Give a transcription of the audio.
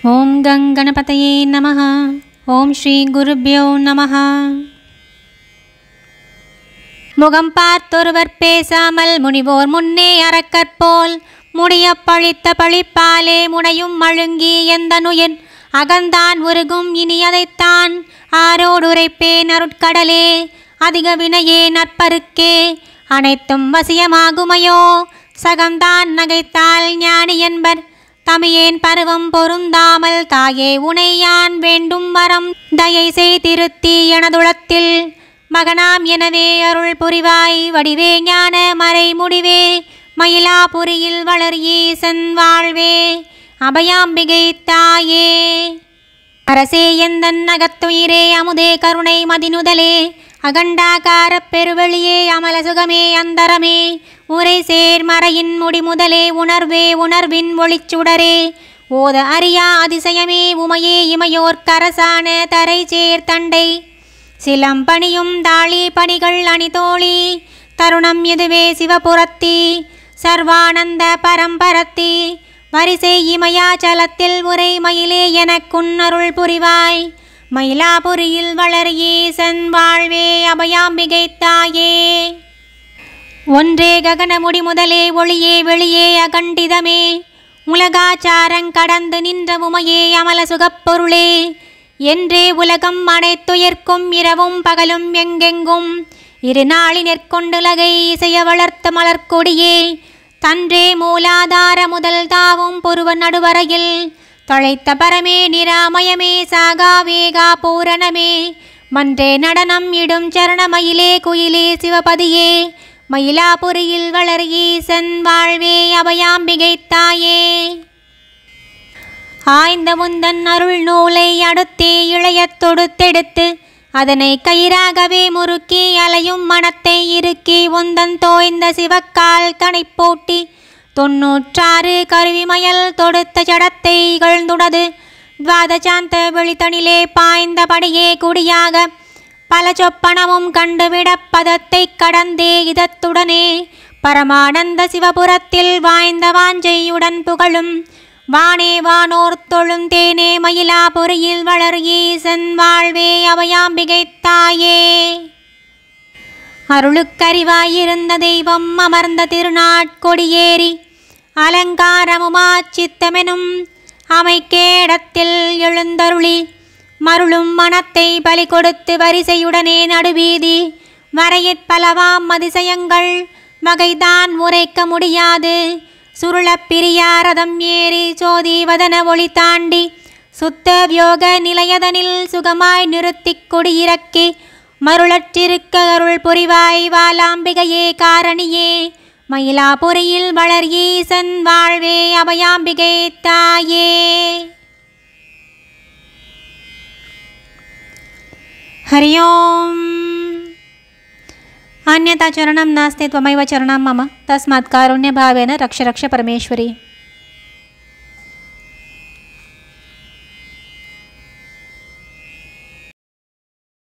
ஓம் கங்கணபதையே நமः ஓம் ஸ்ரீ குருப்யோ நமः முகம் பார்த்தொருவர் பேசாமல் முனிவோர் முன்னே அறக்கற்போல் முடிய பழித்த பழிப்பாலே முனையும் மழுங்கி எந்த நுயன் அகந்தான் உருகும் இனி அதைத்தான் ஆரோடுரைப்பேன் அருட்கடலே அதிக வினையே நற்பருக்கே அனைத்தும் வசியமாகுமையோ சகம்தான் நகைத்தால் ஞானி என்பர் தமியேன் பருவம் பொருந்தாமல் தாயே உனையான் வேண்டும் வரம் தயை செய்திருத்தி எனதுளத்தில் மகனாம் எனவே அருள் புரிவாய் வடிவே ஞான மறை முடிவே மயிலாபுரியில் வளர் ஈசன் வாழ்வே அபயாம்பிகை தாயே அரசே எந்தன் அகத்துயிரே அமுதே கருணை மதினுதலே அகண்டாகார பெருவெளியே அமல சுகமே அந்தரமே உரை சேர் மறையின் முடிமுதலே உணர்வே உணர்வின் ஒளிச்சுடரே ஓத அறியா அதிசயமே உமையே இமையோர் கரசான தரை சேர் தண்டை சிலம்பணியும் தாளி பணிகள் அணிதோழி தருணம் இதுவே சிவபுரத்தி சர்வானந்த பரம்பரத்தி வரிசை இமயாச்சலத்தில் உரை மயிலே எனக்குன்னருள் புரிவாய் மயிலாபுரியில் வளர் ஈசன் வாழ்வே அபயாம்பிகை தாயே ஒன்றே ககனமுடி முதலே ஒளியே வெளியே அகண்டிதமே உலகாச்சாரங் கடந்து நின்ற உமையே அமல சுகப்பொருளே என்றே உலகம் அனைத்துயர்க்கும் இரவும் பகலும் எங்கெங்கும் இரு நாளினிற்கொண்டுலகை இசைய வளர்த்த மலர்க்கொடியே தன்றே மூலாதார முதல் தாவும் பொருவ நடுவரையில் தொலைத்த பரமே நிராமயமே சாகா வேகா பூரணமே மன்றே நடனம் இடும் சரணமயிலே குயிலே சிவபதியே மயிலாபுரியில் வளர் ஈசன் வாழ்வே அபயாம்பிகை தாயே ஆய்ந்த முந்தன் அருள் நூலை அடுத்தே இளையத் தொடுத்தெடுத்து அதனை கயிறாகவே முறுக்கி அலையும் மனத்தை இறுக்கி உந்தன் தோய்ந்த சிவக்கால் தனை போட்டி தொன்னூற்றாறு கருவிமயல் தொடுத்த ஜடத்தை இகழ்ந்துடது துவாதசாந்த வெளித்தனிலே பாய்ந்தபடியே குடியாக பல சொப்பனமும் கண்டுவிட பதத்தை கடந்தே இதத்துடனே பரமானந்த சிவபுரத்தில் வாய்ந்த வாஞ்சையுடன் புகழும் வானே வானோர் தொழும் தேனே மயிலாபுரியில் வளர் ஈசன் வாழ்வே அவையாம்பிகை தாயே அருளுக்கறிவாயிருந்த தெய்வம் அமர்ந்த திருநாட்கொடியேறி அலங்காரமுமா சித்தமெனும் அமைக்கேடத்தில் எழுந்தருளி மருளும் மனத்தை பலி கொடுத்து வரிசையுடனே நடுவீதி வரையிற் பலவாம் அதிசயங்கள் வகைதான் உரைக்க முடியாது சுருளப் பிரியாரதம் ஏறி சோதி வதன ஒளி தாண்டி சுத்த வியோக நிலையதனில் சுகமாய் நிறுத்திக் கொடியிறக்கி மருளற்றிருக்க அருள் புரிவாய் வாலாம்பிகையே காரணியே மயிலாபுரியில் வளர் ஈசன் வாழ்வே அபயாம்பிகை தாயே हरि ओम् अन्यथा चरणं नास्ति त्वमेव चरणं मम तस्मात् कारुण्यभावेन रक्ष रक्ष परमेश्वरी